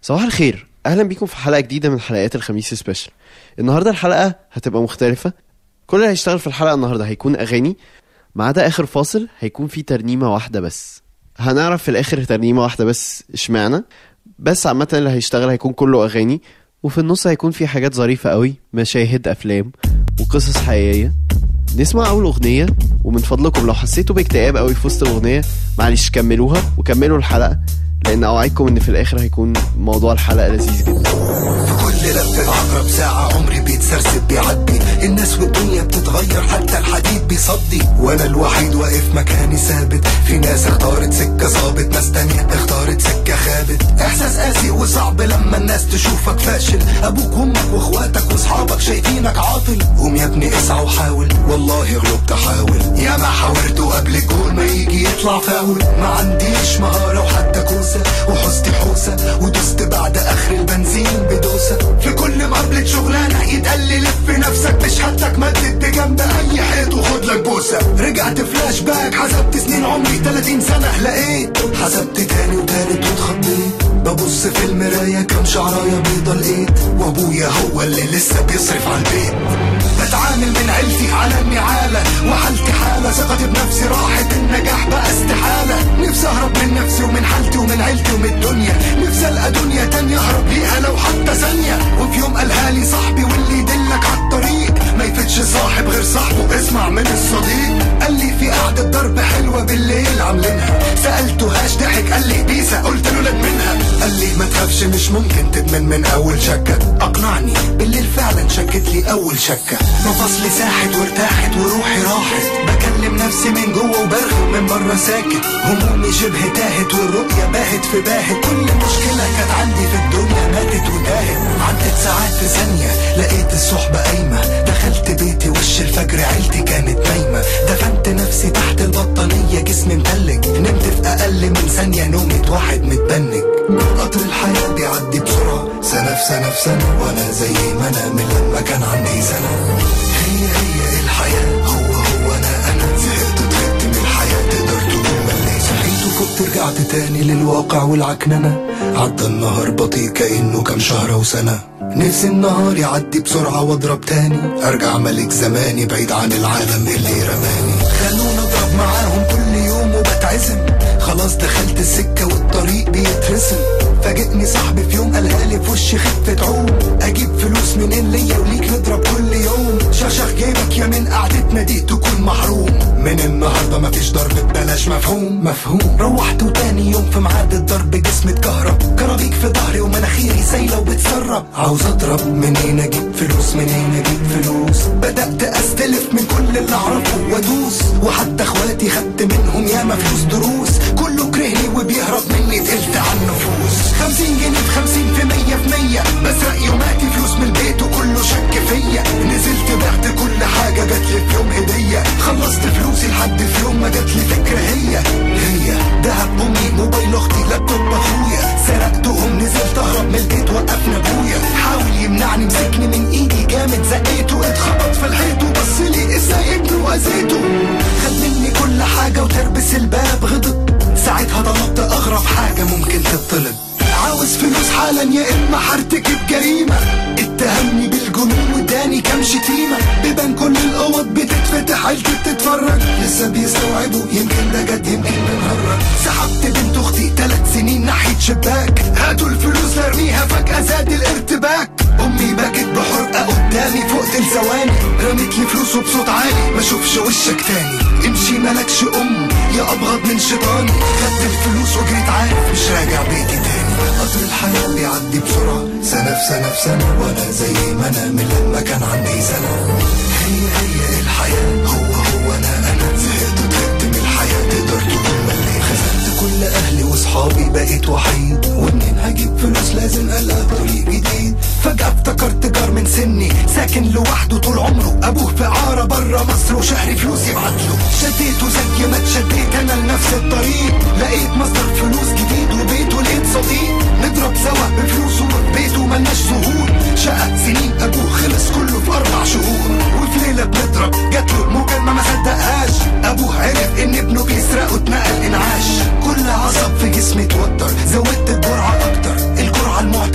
صباح الخير اهلا بيكم في حلقه جديده من حلقات الخميس سبيشال النهارده الحلقه هتبقى مختلفه كل اللي هيشتغل في الحلقه النهارده هيكون اغاني ما عدا اخر فاصل هيكون في ترنيمه واحده بس هنعرف في الاخر ترنيمه واحده بس اشمعنى بس عامه اللي هيشتغل هيكون كله اغاني وفي النص هيكون في حاجات ظريفه قوي مشاهد افلام وقصص حقيقيه نسمع اول اغنيه ومن فضلكم لو حسيتوا باكتئاب قوي في وسط الاغنيه معلش كملوها وكملوا الحلقه لان اوعدكم ان في الاخر هيكون موضوع الحلقه لذيذ جدا كل لفة عقرب ساعة عمري بيتسرسب بيعدي الناس والدنيا بتتغير حتى الحديد بيصدي وانا الوحيد واقف مكاني ثابت في ناس اختارت سكة صابت ناس تانية اختارت سكة خابت احساس قاسي وصعب لما الناس تشوفك فاشل ابوك وامك واخواتك واصحابك شايفينك عاطل قوم يا ابني اسعى وحاول والله غلبت احاول يا ما حاولت قبل الجول ما يجي يطلع فاول ما عنديش مهارة وحتى كوسة وحوستي حوسة ودست بعد اخر البنزين بدوسة في كل مقابلة شغلانة يتقال لي لف نفسك بشهادتك مدد بجنب اي حيط وخد لك بوسة رجعت فلاش باك حسبت سنين عمري 30 سنة لقيت حسبت تاني وتالت واتخضيت ببص في المراية كم شعراية بيضة لقيت وابويا هو اللي لسه بيصرف على البيت بتعامل من عيلتي على النعالة وحالتي حالة ثقتي بنفسي راحت النجاح بقى استحالة نفسي اهرب من نفسي ومن حالتي ومن عيلتي ومن الدنيا نفسي القى دنيا تانية اهرب ليها لو حتى ثانية وفي يوم قالها لي صاحبي واللي يدلك على الطريق ما يفتش صاحب غير صاحبه اسمع من الصديق قال لي في قعدة ضرب حلوة بالليل عاملينها سألته هاش ضحك قال لي بيسا قلت له لا منها قال لي ما تخافش مش ممكن تدمن من اول شكة اقنعني بالليل فعلا شكت لي اول شكة مفاصلي ساحت وارتاحت وروحي راحت بكلم نفسي من جوه وبرغي من بره ساكت همومي شبه تاهت والرؤية باهت في باهت كل مشكلة كانت عندي في الدنيا ماتت وتاهت عدت ساعات في ثانية لقيت الصحبة قايمة دخلت بيتي وش الفجر عيلتي كانت نايمة دفنت نفسي تحت البطانية جسمي متلج نمت في أقل من ثانية نومة واحد متبنج قطر الحياة بيعدي بسرعة سنة في سنة في سنة وأنا زي ما أنا من لما كان عندي سنة هي هي الحياة هو هو أنا أنا زهقت وتعبت من الحياة تقدر تقول مليت صحيت وفقت رجعت تاني للواقع والعكننة عدى النهار بطيء كأنه كام شهر وسنة نفسي النهار يعدي بسرعة واضرب تاني ارجع ملك زماني بعيد عن العالم اللي رماني خلونا اضرب معاهم كل يوم وبتعزم خلاص دخلت السكة والطريق بيترسم فاجئني صاحبي في يوم قالها لي في وشي خفة عوم اجيب فلوس منين ليا وليك نضرب كل يوم شخشخ جيبك يا من قعدتنا دي تكون محروم من النهارده مفيش ضرب ببلاش مفهوم مفهوم روحت وتاني يوم في ميعاد الضرب جسمي اتكهرب كرابيك في ظهري ومناخيري سايله وبتسرب عاوز اضرب منين اجيب فلوس منين اجيب فلوس بدات استلف من كل اللي اعرفه وادوس وحتى اخواتي خدت منهم ياما فلوس دروس كله كرهني وبيهرب مني تقلت على النفوس خمسين جنيه في خمسين في مية في مية بسرق يوماتي فلوس من البيت وكله شك فيا نزلت بعت كل حاجة جاتلي في يوم هدية خلصت فلوسي لحد في يوم ما جاتلي فكرة هي هي دهب أمي موبايل أختي لابتوب أخويا سرقتهم نزلت أهرب من البيت وقفنا أبويا حاول يمنعني مسكني من إيدي جامد زقيته اتخبط في الحيط وبص لي إزاي ابنه وأذيته خد مني كل حاجة وتربس الباب غضب ساعتها طلبت أغرب حاجة ممكن تطلب عاوز فلوس حالا يا اما هرتكب جريمه اتهمني بالجنون واداني كام شتيمه بيبان كل الاوض بتتفتح عيلتي بتتفرج لسه بيستوعبوا يمكن ده جد يمكن بنهرج سحبت بنت اختي ثلاث سنين ناحيه شباك هاتوا الفلوس لارميها فجاه زاد الارتباك امي بكت بحرقه قدامي فوق ثواني رميت لي فلوس وبصوت عالي ما اشوفش وشك تاني امشي مالكش ام يا ابغض من شيطاني خدت الفلوس وجريت عارف مش راجع بيتي تاني قطر الحياة بيعدي بسرعة سنة في سنة في سنة وأنا زي ما أنا من لما كان عندي سنة هي هي الحياة هو هو أنا أنا زهقت وتعبت من الحياة تقدر تقول مليت خسرت كل أهلي وصحابي بقيت وحيد ومنين هجيب فلوس لازم ألقى طريق جديد فجأة افتكرت جار من سني ساكن لوحده طول عمره أبوه في عارة برا مصر وشهري فلوس يبعتله شديته زي ما اتشديت أنا لنفس الطريق لقيت مصدر فلوس جديد وبيت ولقيت صديق نضرب سوا بفلوسه وبيته ملناش ظهور شقة سنين أبوه خلص كله في أربع شهور وفي ليلة بنضرب جاتله المكالمة ما صدقهاش أبوه عرف إن ابنه بيسرقه اتنقل إنعاش كل عصب في جسمي اتوتر زودت الجرعة أكتر الجرعة المعتادة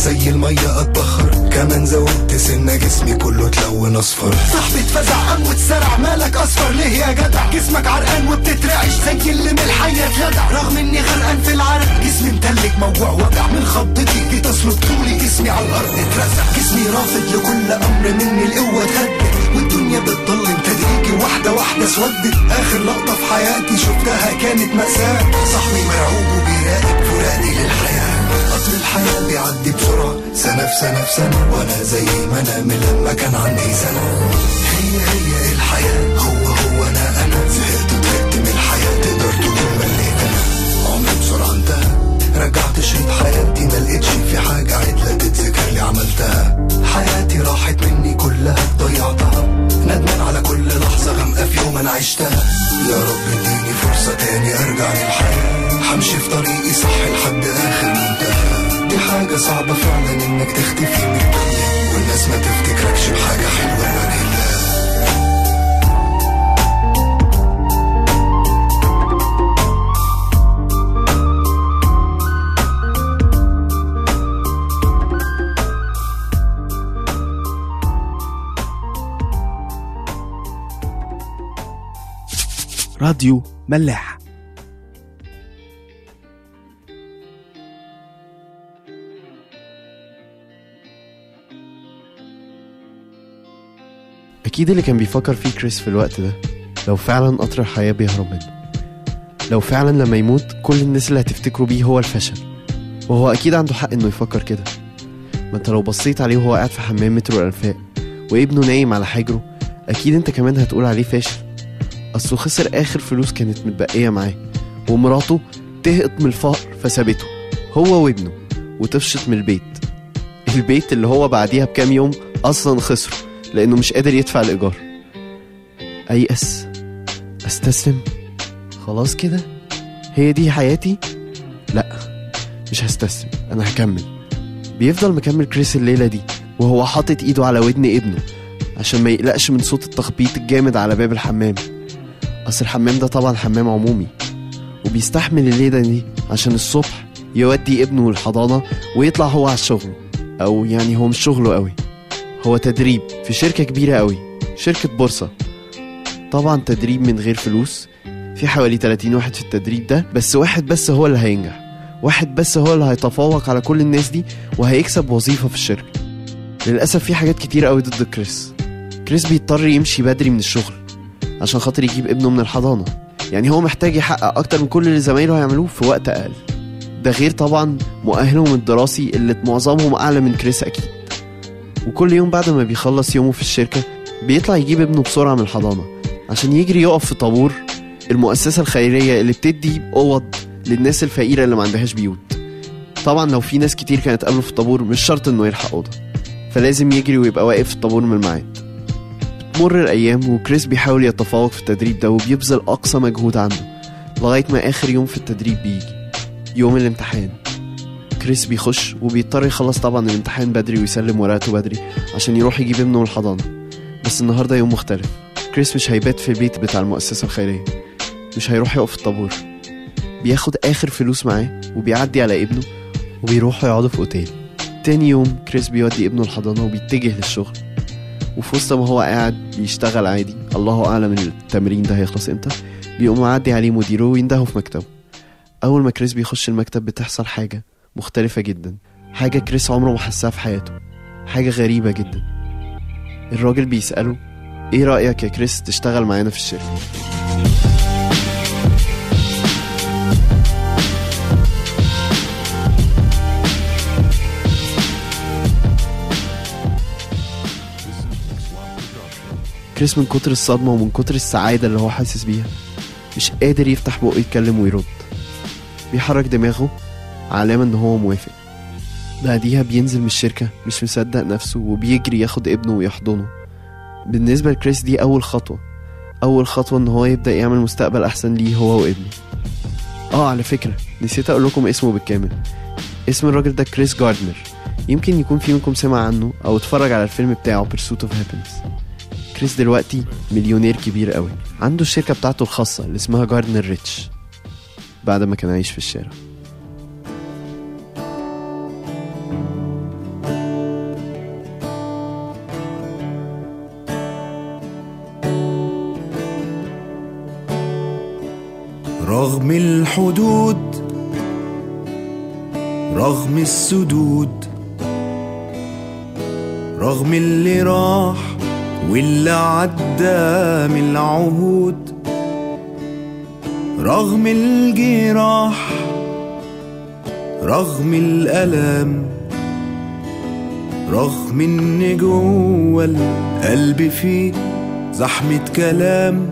زي المية اتبخر كمان زودت سنة جسمي كله اتلون اصفر صاحبي اتفزع قام واتسرع مالك اصفر ليه يا جدع جسمك عرقان وبتترعش زي اللي من الحية اتلدع رغم اني غرقان في العرق جسمي متلج موجوع وجع من خضتي جيت اصلب طولي جسمي على الارض اترزع جسمي رافض لكل امر مني القوة اتهدت والدنيا بتضلم تدريجي واحدة واحدة اسودت اخر لقطة في حياتي شفتها كانت مأساة صاحبي مرعوب وبيراقب فراقي للحياة قطر الحياة بيعدي بسرعة سنة في سنة في سنة وانا زي ما انا من لما كان عندي سنة هي هي الحياة هو هو انا انا زهقت وتعبت من الحياة تقدر تقول مليت انا عمري بسرعة انتهى رجعت شريط حياتي ما لقيتش في حاجة عدلة تتذكر لي عملتها حياتي راحت مني كلها ضيعتها ندمان على كل لحظة غامقة في يوم انا عشتها يا رب اديني فرصة تاني ارجع للحياة همشي في طريقي صح لحد اخر منتهى دي حاجة صعبة فعلا انك تختفي من الدنيا والناس ما تفتكركش بحاجة حلوة لوجه الله راديو ملاح أكيد اللي كان بيفكر فيه كريس في الوقت ده لو فعلا قطر الحياة بيهرب منه لو فعلا لما يموت كل الناس اللي هتفتكروا بيه هو الفشل وهو أكيد عنده حق إنه يفكر كده ما انت لو بصيت عليه وهو قاعد في حمام مترو الأنفاق وابنه نايم على حجره أكيد انت كمان هتقول عليه فاشل أصله خسر آخر فلوس كانت متبقية معاه ومراته تهقط من الفقر فسابته هو وابنه وتفشط من البيت البيت اللي هو بعديها بكام يوم أصلا خسره لأنه مش قادر يدفع الإيجار أيأس أستسلم خلاص كده هي دي حياتي لا مش هستسلم أنا هكمل بيفضل مكمل كريس الليلة دي وهو حاطط إيده على ودن ابنه عشان ما يقلقش من صوت التخبيط الجامد على باب الحمام أصل الحمام ده طبعا حمام عمومي وبيستحمل الليلة دي عشان الصبح يودي ابنه الحضانة ويطلع هو على الشغل أو يعني هو مش شغله قوي هو تدريب في شركة كبيرة قوي شركة بورصة طبعا تدريب من غير فلوس في حوالي 30 واحد في التدريب ده بس واحد بس هو اللي هينجح واحد بس هو اللي هيتفوق على كل الناس دي وهيكسب وظيفة في الشركة للأسف في حاجات كتير قوي ضد كريس كريس بيضطر يمشي بدري من الشغل عشان خاطر يجيب ابنه من الحضانة يعني هو محتاج يحقق أكتر من كل اللي زمايله هيعملوه في وقت أقل ده غير طبعا مؤهلهم الدراسي اللي معظمهم أعلى من كريس أكيد وكل يوم بعد ما بيخلص يومه في الشركة بيطلع يجيب ابنه بسرعة من الحضانة عشان يجري يقف في طابور المؤسسة الخيرية اللي بتدي أوض للناس الفقيرة اللي ما عندهاش بيوت طبعا لو في ناس كتير كانت قبله في الطابور مش شرط انه يلحق أوضة فلازم يجري ويبقى واقف في الطابور من الميعاد بتمر الأيام وكريس بيحاول يتفوق في التدريب ده وبيبذل أقصى مجهود عنده لغاية ما آخر يوم في التدريب بيجي يوم الامتحان كريس بيخش وبيضطر يخلص طبعا الامتحان بدري ويسلم ورقته بدري عشان يروح يجيب ابنه من الحضانة بس النهاردة يوم مختلف كريس مش هيبات في البيت بتاع المؤسسة الخيرية مش هيروح يقف في الطابور بياخد آخر فلوس معاه وبيعدي على ابنه وبيروحوا يقعدوا في أوتيل تاني يوم كريس بيودي ابنه الحضانة وبيتجه للشغل وفي وسط ما هو قاعد بيشتغل عادي الله أعلم التمرين ده هيخلص امتى بيقوم معدي عليه مديره ويندهه في مكتبه أول ما كريس بيخش المكتب بتحصل حاجة مختلفة جدا حاجة كريس عمره ما حسها في حياته حاجة غريبة جدا الراجل بيسأله ايه رأيك يا كريس تشتغل معانا في الشركة كريس من كتر الصدمة ومن كتر السعادة اللي هو حاسس بيها مش قادر يفتح بقه يتكلم ويرد بيحرك دماغه علامة ان هو موافق بعديها بينزل من الشركة مش مصدق نفسه وبيجري ياخد ابنه ويحضنه بالنسبة لكريس دي أول خطوة أول خطوة إن هو يبدأ يعمل مستقبل أحسن ليه هو وابنه آه على فكرة نسيت أقول لكم اسمه بالكامل اسم الراجل ده كريس جاردنر يمكن يكون في منكم سمع عنه أو اتفرج على الفيلم بتاعه Pursuit of Happiness كريس دلوقتي مليونير كبير قوي عنده الشركة بتاعته الخاصة اللي اسمها جاردنر ريتش بعد ما كان عايش في الشارع رغم الحدود رغم السدود رغم اللي راح واللي عدى من العهود رغم الجراح رغم الألم رغم ان جوه القلب فيه زحمة كلام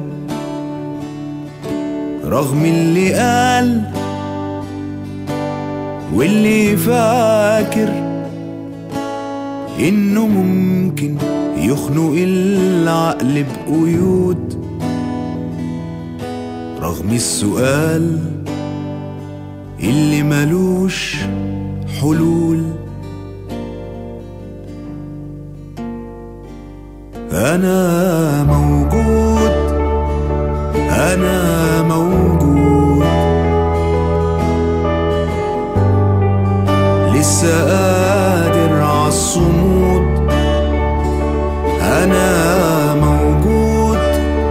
رغم اللي قال واللي فاكر انه ممكن يخنق العقل بقيود رغم السؤال اللي ملوش حلول أنا موجود أنا موجود لسه قادر عالصمود أنا موجود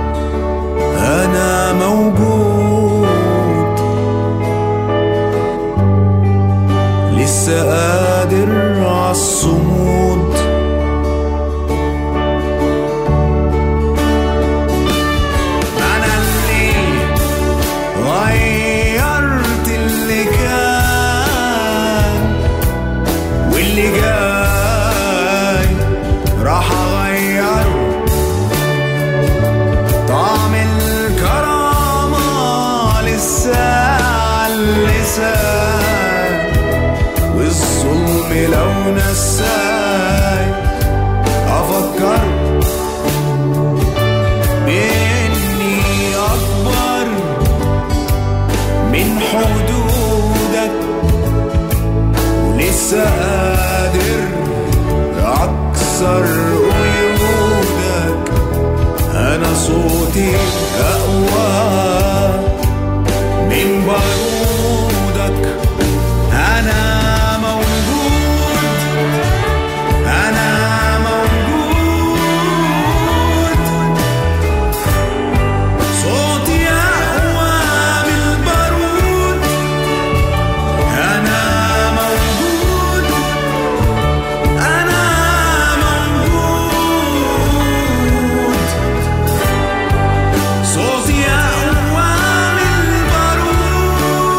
أنا موجود لسه قادر عالصمود أنا اللي غيرت اللي كان واللي جاي راح أغير طعم الكرامة لسه على اللسان والظلم لو نساي أفكر بإني أكبر من حدودك ولسه قادر أكسر قيودك أنا صوتي أقوى من بارودك أنا موجود أنا موجود صوتي أقوى من البارود أنا موجود أنا موجود صوتي أقوى من البارود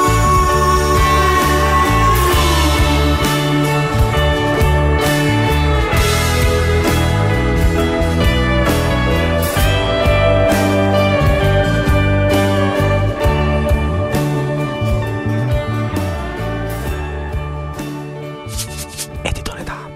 اديتور دعم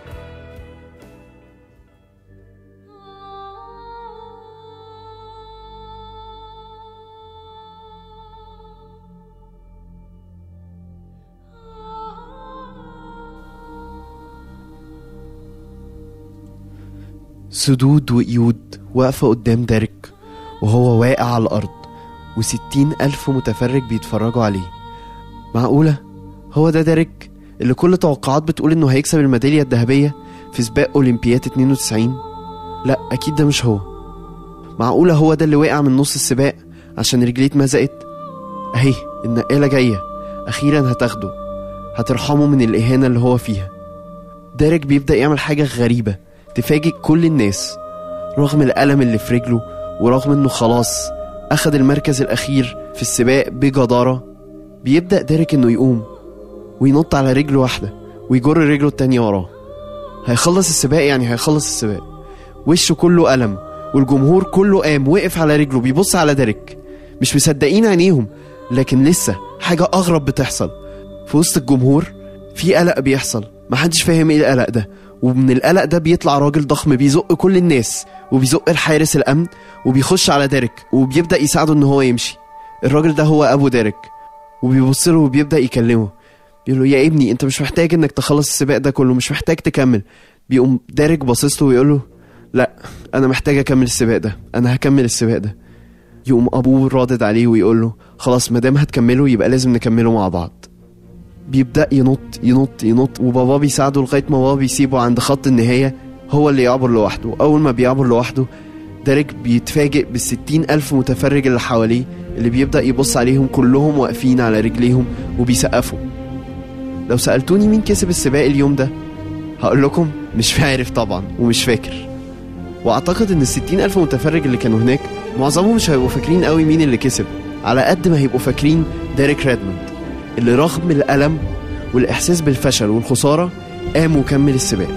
سدود وقيود واقفة قدام ديريك وهو واقع على الأرض وستين ألف متفرج بيتفرجوا عليه معقولة هو ده ديريك اللي كل توقعات بتقول إنه هيكسب الميدالية الذهبية في سباق أولمبياد 92 لا أكيد ده مش هو معقولة هو ده اللي وقع من نص السباق عشان رجليه اتمزقت أهي النقالة جاية أخيرا هتاخده هترحمه من الإهانة اللي هو فيها ديريك بيبدأ يعمل حاجة غريبة تفاجئ كل الناس رغم الألم اللي في رجله ورغم إنه خلاص أخد المركز الأخير في السباق بجدارة بيبدأ ديريك إنه يقوم وينط على رجل واحدة ويجر رجله التانية وراه هيخلص السباق يعني هيخلص السباق وشه كله ألم والجمهور كله قام وقف على رجله بيبص على ديريك مش مصدقين عينيهم لكن لسه حاجة أغرب بتحصل في وسط الجمهور في قلق بيحصل محدش فاهم ايه القلق ده ومن القلق ده بيطلع راجل ضخم بيزق كل الناس وبيزق الحارس الامن وبيخش على ديريك وبيبدا يساعده ان هو يمشي الراجل ده هو ابو ديريك وبيبص له وبيبدا يكلمه يقول له يا ابني انت مش محتاج انك تخلص السباق ده كله مش محتاج تكمل بيقوم ديريك باصص له ويقول له لا انا محتاج اكمل السباق ده انا هكمل السباق ده يقوم ابوه رادد عليه ويقول له خلاص ما دام هتكمله يبقى لازم نكمله مع بعض بيبدأ ينط ينط ينط وبابا بيساعده لغاية ما بابا بيسيبه عند خط النهاية هو اللي يعبر لوحده أول ما بيعبر لوحده ديريك بيتفاجئ بالستين ألف متفرج اللي حواليه اللي بيبدأ يبص عليهم كلهم واقفين على رجليهم وبيسقفوا لو سألتوني مين كسب السباق اليوم ده هقول لكم مش عارف طبعا ومش فاكر واعتقد ان الستين ألف متفرج اللي كانوا هناك معظمهم مش هيبقوا فاكرين قوي مين اللي كسب على قد ما هيبقوا فاكرين ديريك ريدموند اللي رغم الألم والإحساس بالفشل والخسارة قام وكمل السباق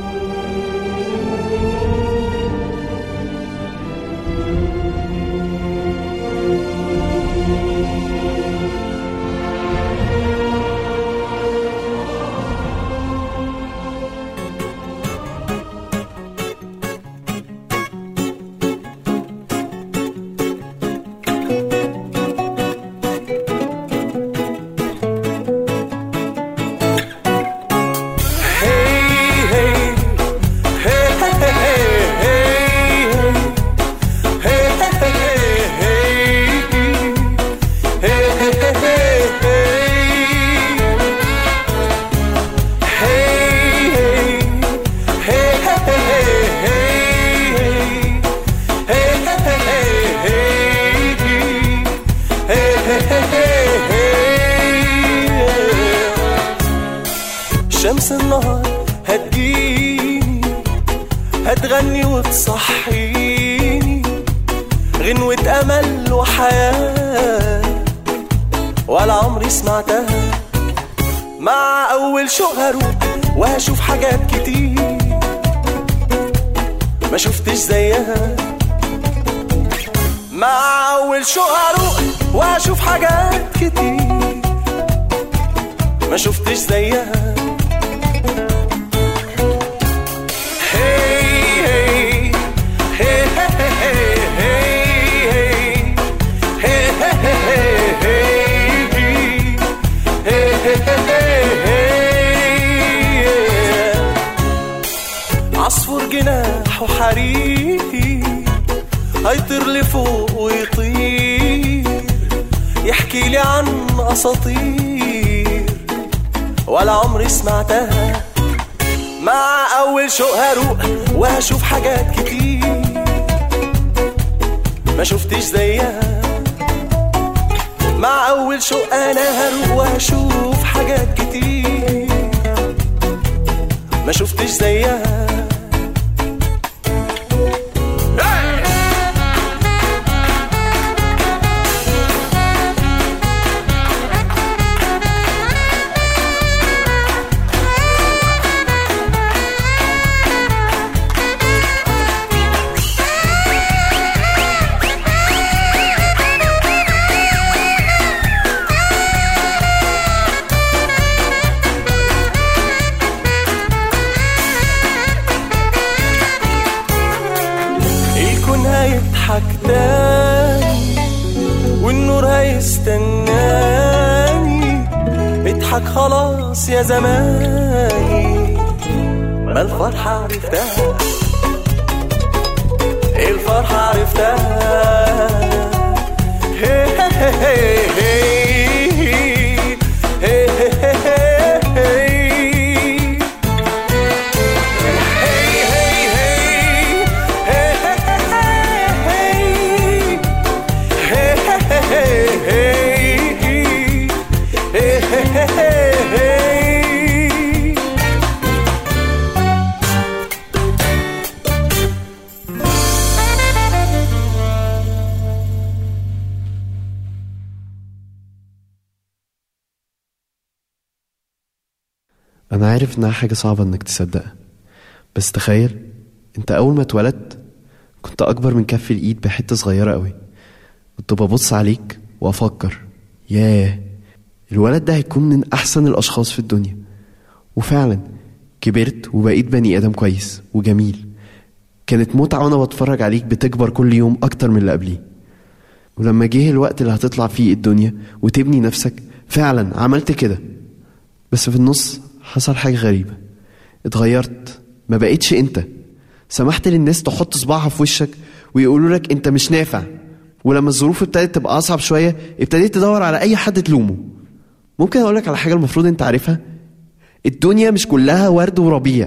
شمس النهار هتجيني هتغني وتصحيني غنوة أمل وحياة ولا عمري سمعتها مع أول شوق هروح وهشوف حاجات كتير ما شفتش زيها مع أول شوق هروح وهشوف حاجات كتير ما شفتش زيها هي هي عصفور جناح وحرير هيطير لفوق ويطير يحكي لي عن اساطير ولا عمري سمعتها مع اول شوق هروق وهشوف حاجات كتير ما شفتش زيها مع اول شوق انا هروق وهشوف حاجات كتير ما شفتش زيها الكون هيضحك تاني والنور هيستناني اضحك خلاص يا زماني ما الفرحة عرفتها الفرحة عرفتها هي هي هي هي هي هي أنا عارف إنها حاجة صعبة إنك تصدقها بس تخيل أنت أول ما اتولدت كنت أكبر من كف الإيد بحتة صغيرة أوي كنت ببص عليك وأفكر ياه الولد ده هيكون من أحسن الأشخاص في الدنيا وفعلا كبرت وبقيت بني آدم كويس وجميل كانت متعة وأنا بتفرج عليك بتكبر كل يوم أكتر من اللي قبليه ولما جه الوقت اللي هتطلع فيه الدنيا وتبني نفسك فعلا عملت كده بس في النص حصل حاجة غريبة اتغيرت ما بقيتش انت سمحت للناس تحط صباعها في وشك ويقولوا لك انت مش نافع ولما الظروف ابتدت تبقى اصعب شوية ابتديت تدور على اي حد تلومه ممكن اقولك على حاجة المفروض انت عارفها الدنيا مش كلها ورد وربيع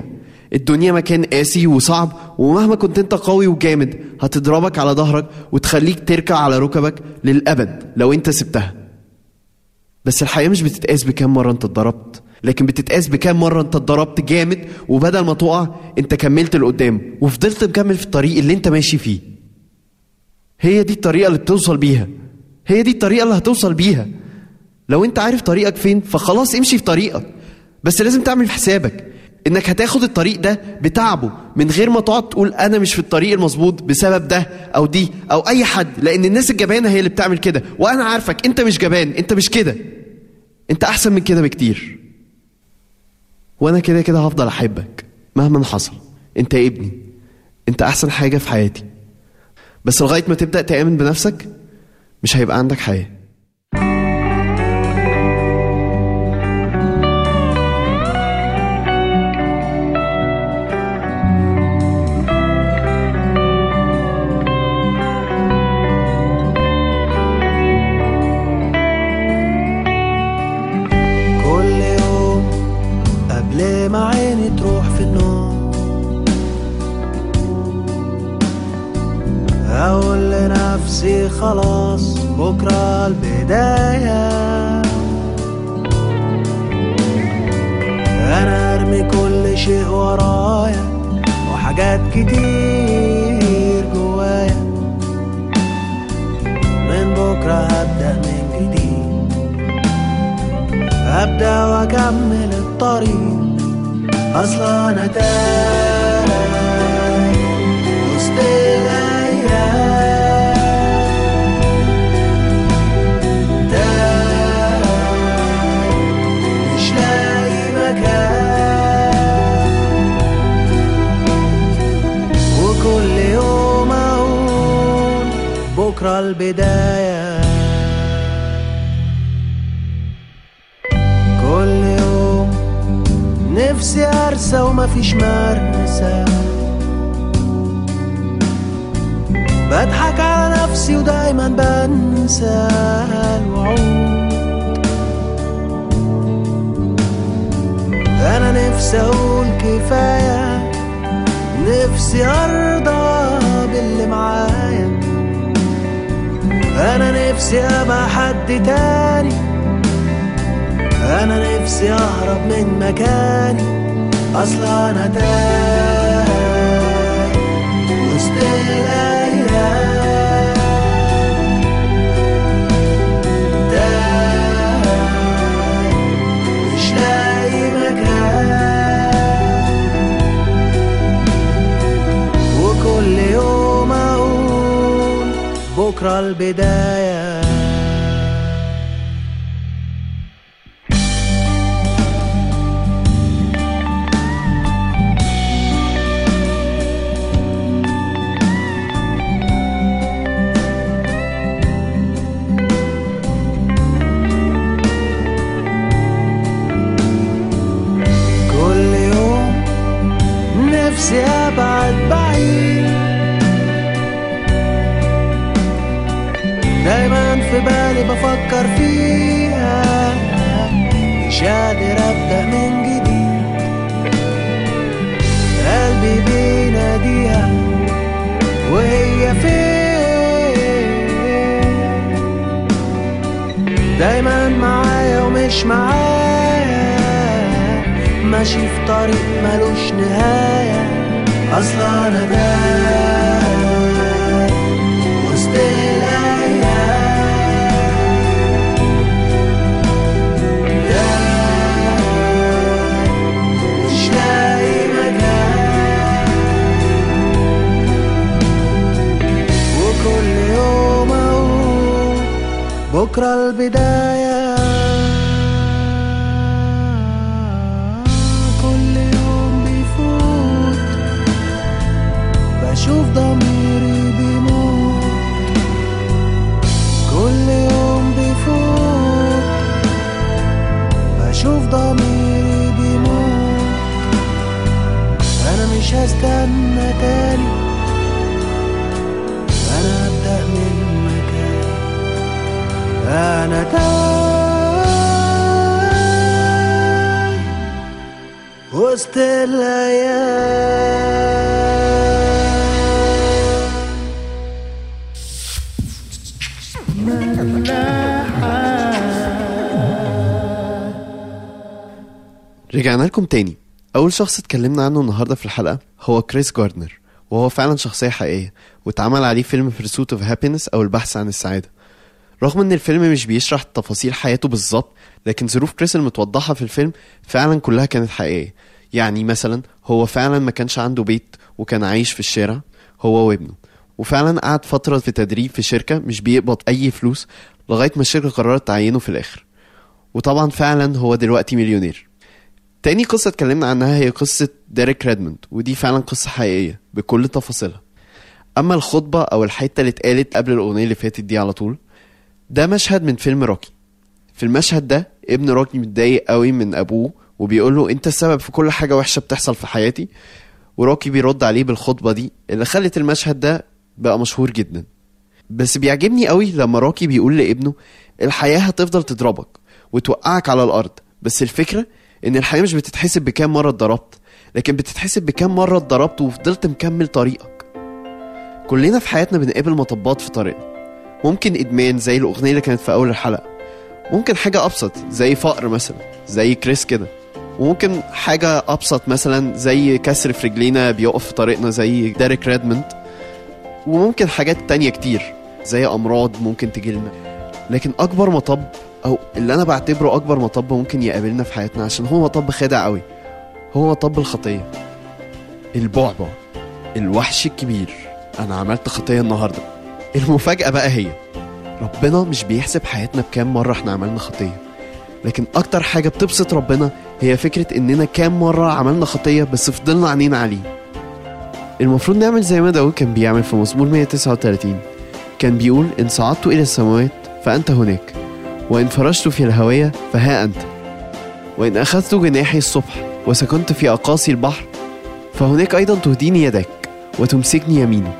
الدنيا مكان قاسي وصعب ومهما كنت انت قوي وجامد هتضربك على ظهرك وتخليك تركع على ركبك للأبد لو انت سبتها بس الحياة مش بتتقاس بكام مرة انت اتضربت لكن بتتقاس بكام مرة انت اتضربت جامد وبدل ما تقع انت كملت لقدام وفضلت مكمل في الطريق اللي انت ماشي فيه هي دي الطريقة اللي بتوصل بيها هي دي الطريقة اللي هتوصل بيها لو انت عارف طريقك فين فخلاص امشي في طريقك بس لازم تعمل في حسابك انك هتاخد الطريق ده بتعبه من غير ما تقعد تقول انا مش في الطريق المظبوط بسبب ده او دي او اي حد لان الناس الجبانه هي اللي بتعمل كده وانا عارفك انت مش جبان انت مش كده انت احسن من كده بكتير وانا كده كده هفضل احبك مهما حصل انت ابني انت احسن حاجه في حياتي بس لغايه ما تبدا تامن بنفسك مش هيبقى عندك حياه كل يوم قبل ما عيني تروح في النوم أقول لنفسي خلاص بكرة البداية أنا أرمي كل شيء ورايا وحاجات كتير جوايا من بكرة هبدأ من جديد أبدأ وأكمل الطريق أصلا أنا تايه وسط الأيام تايه مش لاقي مكان وكل يوم أقول بكرة البداية كل يوم نفسي ارسى ومفيش مرسى بضحك على نفسي ودايما بنسى الوعود انا نفسي اقول كفايه نفسي ارضى باللي معايا انا نفسي ابقى حد تاني انا نفسي اهرب من مكاني اصلا انا تايه وسط الايام تايه مش لاقي مكان وكل يوم اقول بكره البدايه كل يوم نفسي ابعد بعيد دايما في بالي بفكر فيها مش قادر ابدا من جديد قلبي بيناديها وهي فين دايما معايا ومش معايا ماشي في طريق ملوش نهاية أصلا أنا تايه وسط الأيام تايه مش لاقي مكان وكل يوم أقول بكرة البداية كل يوم بيفوت بشوف ضميري بيموت كل يوم بيفوت بشوف ضميري بيموت أنا مش هستنى تاني أنا هبدأ من مكان أنا تاني وسط الأيام رجعنا لكم تاني أول شخص اتكلمنا عنه النهاردة في الحلقة هو كريس جاردنر وهو فعلا شخصية حقيقية واتعمل عليه فيلم Pursuit of Happiness أو البحث عن السعادة رغم ان الفيلم مش بيشرح تفاصيل حياته بالظبط لكن ظروف كريس المتوضحة في الفيلم فعلا كلها كانت حقيقية يعني مثلا هو فعلا ما كانش عنده بيت وكان عايش في الشارع هو وابنه وفعلا قعد فترة في تدريب في شركة مش بيقبض أي فلوس لغاية ما الشركة قررت تعينه في الآخر وطبعا فعلا هو دلوقتي مليونير تاني قصة اتكلمنا عنها هي قصة ديريك ريدموند ودي فعلا قصة حقيقية بكل تفاصيلها أما الخطبة أو الحتة اللي اتقالت قبل الأغنية اللي فاتت دي على طول ده مشهد من فيلم روكي في المشهد ده ابن روكي متضايق قوي من أبوه وبيقول له أنت السبب في كل حاجة وحشة بتحصل في حياتي وروكي بيرد عليه بالخطبة دي اللي خلت المشهد ده بقى مشهور جدا بس بيعجبني قوي لما روكي بيقول لابنه الحياة هتفضل تضربك وتوقعك على الأرض بس الفكرة إن الحياة مش بتتحسب بكام مرة اتضربت لكن بتتحسب بكام مرة اتضربت وفضلت مكمل طريقك كلنا في حياتنا بنقابل مطبات في طريقنا ممكن إدمان زي الأغنية اللي كانت في أول الحلقة ممكن حاجة أبسط زي فقر مثلا زي كريس كده وممكن حاجة أبسط مثلا زي كسر في رجلينا بيقف في طريقنا زي ديريك ريدموند وممكن حاجات تانية كتير زي أمراض ممكن تجيلنا لكن أكبر مطب أو اللي أنا بعتبره أكبر مطب ممكن يقابلنا في حياتنا عشان هو مطب خادع قوي هو مطب الخطية البعبع الوحش الكبير أنا عملت خطية النهاردة المفاجأة بقى هي ربنا مش بيحسب حياتنا بكام مرة احنا عملنا خطية لكن أكتر حاجة بتبسط ربنا هي فكرة إننا كام مرة عملنا خطية بس فضلنا عينينا عليه المفروض نعمل زي ما داود كان بيعمل في مزمور 139 كان بيقول إن صعدت إلى السماوات فأنت هناك وإن فرشت في الهوية فها أنت وإن أخذت جناحي الصبح وسكنت في أقاصي البحر فهناك أيضا تهديني يدك وتمسكني يمينك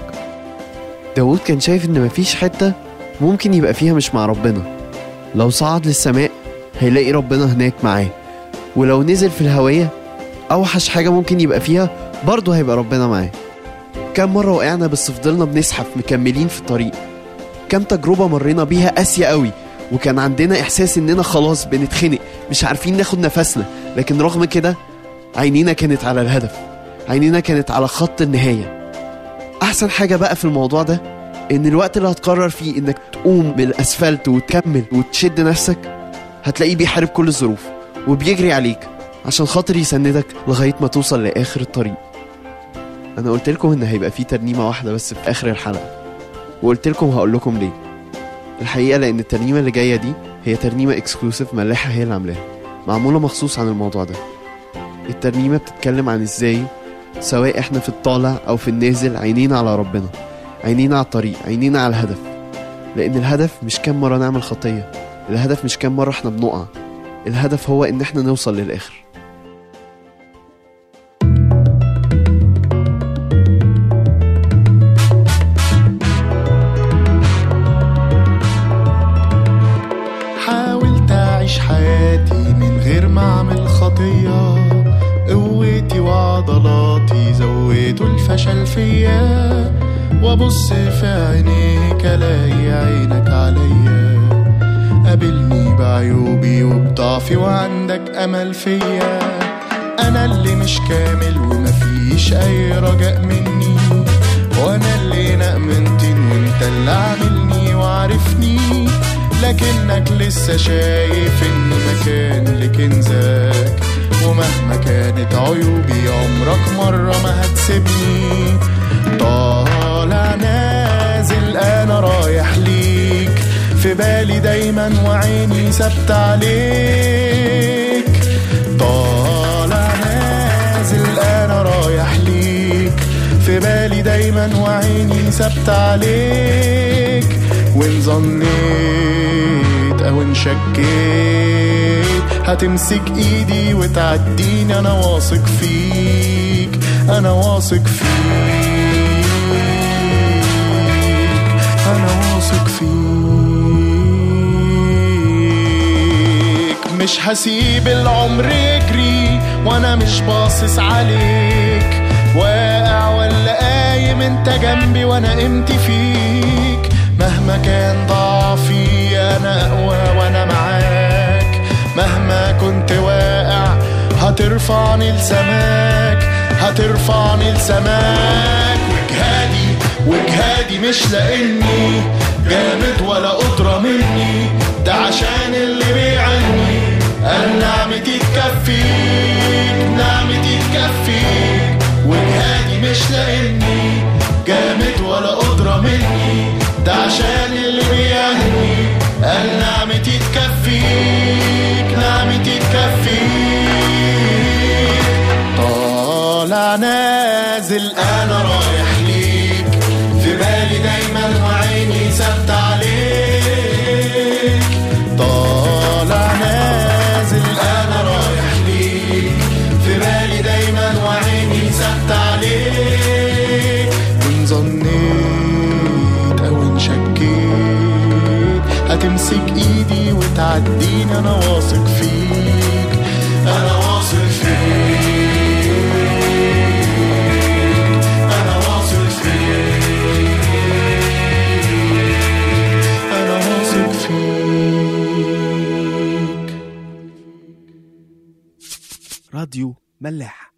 داود كان شايف إن مفيش حتة ممكن يبقى فيها مش مع ربنا لو صعد للسماء هيلاقي ربنا هناك معاه ولو نزل في الهوية أوحش حاجة ممكن يبقى فيها برضه هيبقى ربنا معاه كم مرة وقعنا بس فضلنا بنزحف مكملين في الطريق كم تجربة مرينا بيها قاسية قوي وكان عندنا إحساس إننا خلاص بنتخنق مش عارفين ناخد نفسنا لكن رغم كده عينينا كانت على الهدف عينينا كانت على خط النهاية أحسن حاجة بقى في الموضوع ده إن الوقت اللي هتقرر فيه إنك تقوم بالأسفلت وتكمل وتشد نفسك هتلاقيه بيحارب كل الظروف وبيجري عليك عشان خاطر يسندك لغاية ما توصل لآخر الطريق أنا قلت لكم إن هيبقى في ترنيمة واحدة بس في آخر الحلقة وقلت لكم هقول لكم ليه الحقيقة لأن الترنيمة اللي جاية دي هي ترنيمة اكسكلوسيف ملاحة هي اللي عاملاها معمولة مخصوص عن الموضوع ده الترنيمة بتتكلم عن ازاي سواء احنا في الطالع او في النازل عينينا على ربنا عينينا على الطريق عينينا على الهدف لان الهدف مش كام مرة نعمل خطية الهدف مش كام مرة احنا بنقع الهدف هو ان احنا نوصل للاخر حاولت أعيش حياتي من غير ما أعمل خطية قوتي وعضلاتي زودوا الفشل فيا وأبص في عينيك ألاقي عينك عليا قابلني بعيوبي وبضعفي وعندك أمل فيا أنا اللي مش كامل ومفيش أي رجاء مني وأنا اللي نأمن طين وأنت اللي عاملني وعارفني لكنك لسه شايف إن مكان لكنزك ومهما كانت عيوبي عمرك مرة ما هتسيبني طالع نازل أنا رايح ليك في بالي دايما وعيني ثابتة عليك طالع نازل أنا رايح ليك في بالي دايما وعيني ثابتة عليك وإن ظنيت أو إن شكيت هتمسك إيدي وتعديني أنا واثق فيك أنا واثق فيك أنا واثق فيك مش هسيب العمر يجري وانا مش باصص عليك واقع ولا قايم انت جنبي وانا قيمتي فيك مهما كان ضعفي انا اقوى وانا معاك مهما كنت واقع هترفعني لسماك هترفعني لسماك وجهادي وجهادي مش لاني جامد ولا قدرة مني ده عشان اللي بيعني قال نعمتي تكفيك نعمتي تكفيك وجهادي مش لاني جامد ولا قدرة مني ده عشان اللي بيعني قال نعمتي تكفيك نعمتي تكفيك طالع نازل انا رايح ليك في بالي دايما وعيني ثابتة عليك طالع نازل انا رايح ليك في بالي دايما وعيني ثابتة عليك وان ظنيت او ان شكيت هتمسك ايدي وتعديني انا واثق فيك انا واثق فيك انا واثق فيك انا واثق فيك راديو ملاح